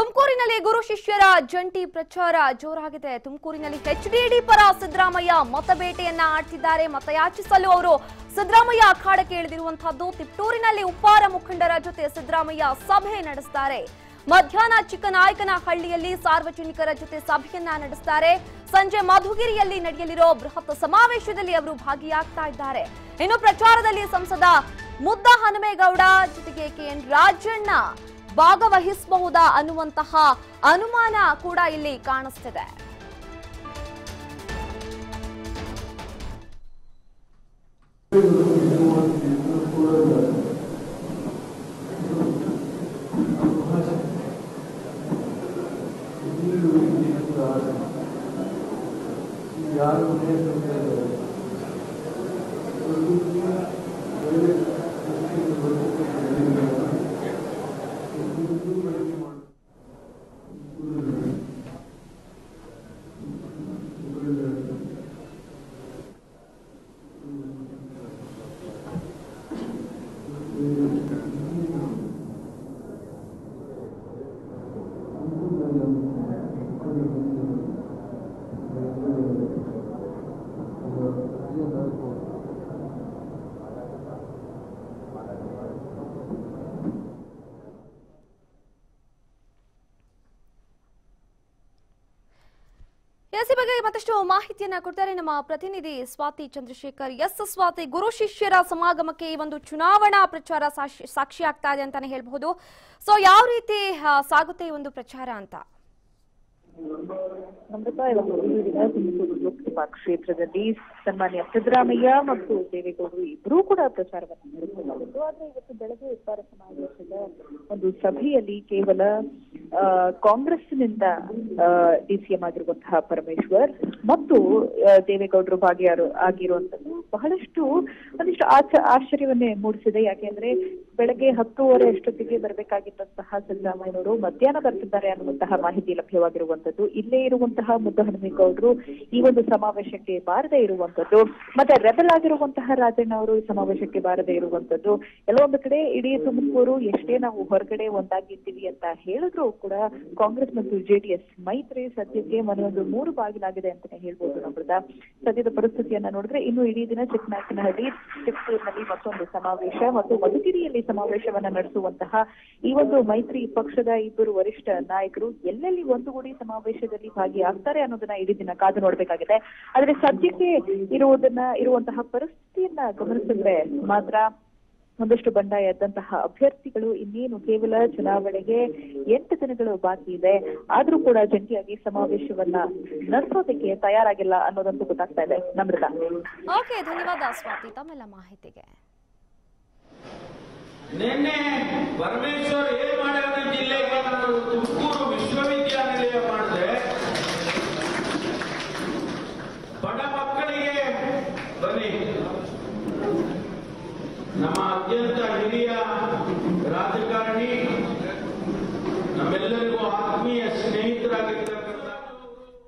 ತುಮಕೂರಿನಲ್ಲಿ ಗುರು ಶಿಷ್ಯರ ಜಂಟಿ ಪ್ರಚಾರ ಜೋರಾಗಿದೆ ತುಮಕೂರಿನಲ್ಲಿ ಎಚ್ಡಿಡಿ ಪರ ಸಿದ್ದರಾಮಯ್ಯ ಮತಬೇಟೆಯನ್ನ ಆಡ್ತಿದ್ದಾರೆ ಮತಯಾಚಿಸಲು ಅವರು ಸಿದ್ದರಾಮಯ್ಯ ಅಖಾಡಕ್ಕೆ ಇಳಿದಿರುವಂತಹದ್ದು ತಿಪ್ಟೂರಿನಲ್ಲಿ ಉಪ್ಪಾರ ಮುಖಂಡರ ಜೊತೆ ಸಿದ್ದರಾಮಯ್ಯ ಸಭೆ ನಡೆಸಿದ್ದಾರೆ ಮಧ್ಯಾಹ್ನ ಚಿಕ್ಕನಾಯಕನಹಳ್ಳಿಯಲ್ಲಿ ಸಾರ್ವಜನಿಕರ ಜೊತೆ ಸಭೆಯನ್ನ ನಡೆಸ್ತಾರೆ ಸಂಜೆ ಮಧುಗಿರಿಯಲ್ಲಿ ನಡೆಯಲಿರೋ ಬೃಹತ್ ಸಮಾವೇಶದಲ್ಲಿ ಅವರು ಭಾಗಿಯಾಗ್ತಾ ಇದ್ದಾರೆ ಇನ್ನು ಪ್ರಚಾರದಲ್ಲಿ ಸಂಸದ ಮುದ್ದ ಹನುಮೇಗೌಡ ಜೊತೆಗೆ ಕೆಎನ್ ರಾಜಣ್ಣ ಭಾಗವಹಿಸಬಹುದಾ ಅನ್ನುವಂತಹ ಅನುಮಾನ ಕೂಡ ಇಲ್ಲಿ ಕಾಣಿಸ್ತಿದೆ ಎಸ್ ಈ ಬಗ್ಗೆ ಮತ್ತಷ್ಟು ಮಾಹಿತಿಯನ್ನ ಕೊಡ್ತಾರೆ ನಮ್ಮ ಪ್ರತಿನಿಧಿ ಸ್ವಾತಿ ಚಂದ್ರಶೇಖರ್ ಎಸ್ ಸ್ವಾತಿ ಗುರು ಶಿಷ್ಯರ ಸಮಾಗಮಕ್ಕೆ ಈ ಒಂದು ಚುನಾವಣಾ ಪ್ರಚಾರ ಸಾಕ್ಷಿ ಸಾಕ್ಷಿ ಆಗ್ತಾ ಇದೆ ಅಂತಾನೆ ಹೇಳ್ಬಹುದು ಸೊ ಯಾವ ರೀತಿ ಆ, ಸಾಗುತ್ತೆ ಈ ಒಂದು ಪ್ರಚಾರ ಅಂತ ನಮ್ರತ ಇವತ್ತು ಹುಡುಗರಿನ ತುಮಕೂರು ಲೋಕಸಭಾ ಕ್ಷೇತ್ರದಲ್ಲಿ ಸನ್ಮಾನ್ಯ ಸಿದ್ದರಾಮಯ್ಯ ಮತ್ತು ದೇವೇಗೌಡರು ಇಬ್ಬರೂ ಕೂಡ ಪ್ರಚಾರವನ್ನು ನಡೆಸಲಾಗಿತ್ತು ಆದ್ರೆ ಇವತ್ತು ಬೆಳಗ್ಗೆ ಉಪ್ಪಾರ ಸಮಾವೇಶದ ಒಂದು ಸಭೆಯಲ್ಲಿ ಕೇವಲ ಆ, ಕಾಂಗ್ರೆಸ್ನಿಂದ ಡಿಸಿಎಂ ಆಗಿರುವಂತಹ ಪರಮೇಶ್ವರ್ ಮತ್ತು ಆ, ದೇವೇಗೌಡರು ಭಾಗಿಯಾರು ಆಗಿರುವಂತದ್ದು ಬಹಳಷ್ಟು ಒಂದಿಷ್ಟು ಆಚ ಆಶ್ಚರ್ಯವನ್ನೇ ಮೂಡಿಸಿದೆ ಯಾಕೆಂದ್ರೆ ಬೆಳಗ್ಗೆ ಹತ್ತೂವರೆ ಅಷ್ಟೊತ್ತಿಗೆ ಬರಬೇಕಾಗಿದ್ದಂತಹ ಸಿದ್ದರಾಮಯ್ಯನವರು ಮಧ್ಯಾಹ್ನ ಬರ್ತಿದ್ದಾರೆ ಅನ್ನುವಂತಹ ಮಾಹಿತಿ ಲಭ್ಯವಾಗಿರುವಂತದ್ದು ಇಲ್ಲೇ ಇರುವಂತಹ ಮುದ್ದ ಹನುಮೇಗೌಡರು ಈ ಒಂದು ಸಮಾವೇಶಕ್ಕೆ ಬಾರದೇ ಇರುವಂತದ್ದು ಮತ್ತೆ ರೆಬಲ್ ಆಗಿರುವಂತಹ ರಾಜಣ್ಣ ಅವರು ಈ ಸಮಾವೇಶಕ್ಕೆ ಬಾರದೇ ಇರುವಂತದ್ದು ಎಲ್ಲೋ ಒಂದು ಕಡೆ ಇಡೀ ತುಮಕೂರು ಎಷ್ಟೇ ನಾವು ಹೊರಗಡೆ ಒಂದಾಗಿದ್ದೀವಿ ಅಂತ ಹೇಳಿದ್ರು ಕೂಡ ಕಾಂಗ್ರೆಸ್ ಮತ್ತು ಜೆಡಿಎಸ್ ಮೈತ್ರಿ ಸದ್ಯಕ್ಕೆ ಮನೆಯೊಂದು ಮೂರು ಬಾಗಿಲಾಗಿದೆ ಅಂತಾನೆ ಹೇಳ್ಬೋದು ನಮ್ರದ ಸದ್ಯದ ಪರಿಸ್ಥಿತಿಯನ್ನ ನೋಡಿದ್ರೆ ಇನ್ನು ಇಡೀ ದಿನ ಚಿಕ್ಕನಾಯಕನಹಳ್ಳಿ ಚಿಕ್ಕೂರಿನಲ್ಲಿ ಮತ್ತೊಂದು ಸಮಾವೇಶ ಮತ್ತು ಮಧುಗಿರಿಯಲ್ಲಿ ಸಮಾವೇಶವನ್ನ ನಡೆಸುವಂತಹ ಈ ಒಂದು ಮೈತ್ರಿ ಪಕ್ಷದ ಇಬ್ಬರು ವರಿಷ್ಠ ನಾಯಕರು ಎಲ್ಲೆಲ್ಲಿ ಒಂದುಗೂಡಿ ಸಮಾವೇಶದಲ್ಲಿ ಭಾಗಿಯಾಗ್ತಾರೆ ಅನ್ನೋದನ್ನ ಇಡೀ ದಿನ ಕಾದು ನೋಡ್ಬೇಕಾಗಿದೆ ಆದ್ರೆ ಸದ್ಯಕ್ಕೆ ಇರುವುದನ್ನ ಇರುವಂತಹ ಪರಿಸ್ಥಿತಿಯನ್ನ ಗಮನಿಸಿದ್ರೆ ಮಾತ್ರ ಒಂದಷ್ಟು ಬಂಡಾಯ ಎದ್ದಂತಹ ಅಭ್ಯರ್ಥಿಗಳು ಇನ್ನೇನು ಕೇವಲ ಚುನಾವಣೆಗೆ ಎಂಟು ದಿನಗಳು ಬಾಕಿ ಇದೆ ಆದ್ರೂ ಕೂಡ ಜಂಟಿಯಾಗಿ ಸಮಾವೇಶವನ್ನ ನಡೆಸೋದಕ್ಕೆ ತಯಾರಾಗಿಲ್ಲ ಅನ್ನೋದಂತೂ ಗೊತ್ತಾಗ್ತಾ ಇದೆ ನಮ್ರತ ಓಕೆ ಧನ್ಯವಾದ ಸ್ವಾತಿ ತಮ್ಮೆಲ್ಲ ಮಾಹಿತಿಗೆ ನಿನ್ನೆ ಪರಮೇಶ್ವರ್ ಏನ್ ಮಾಡ್ಯಾರ ಜಿಲ್ಲೆಗೆ ನಾನು ತುಮಕೂರು ವಿಶ್ವವಿದ್ಯಾನಿಲಯ ಮಾಡಿದೆ ಬಡ ಮಕ್ಕಳಿಗೆ ಬನ್ನಿ ನಮ್ಮ ಅತ್ಯಂತ ಹಿರಿಯ ರಾಜಕಾರಣಿ ನಮ್ಮೆಲ್ಲರಿಗೂ ಆತ್ಮೀಯ ಸ್ನೇಹಿತ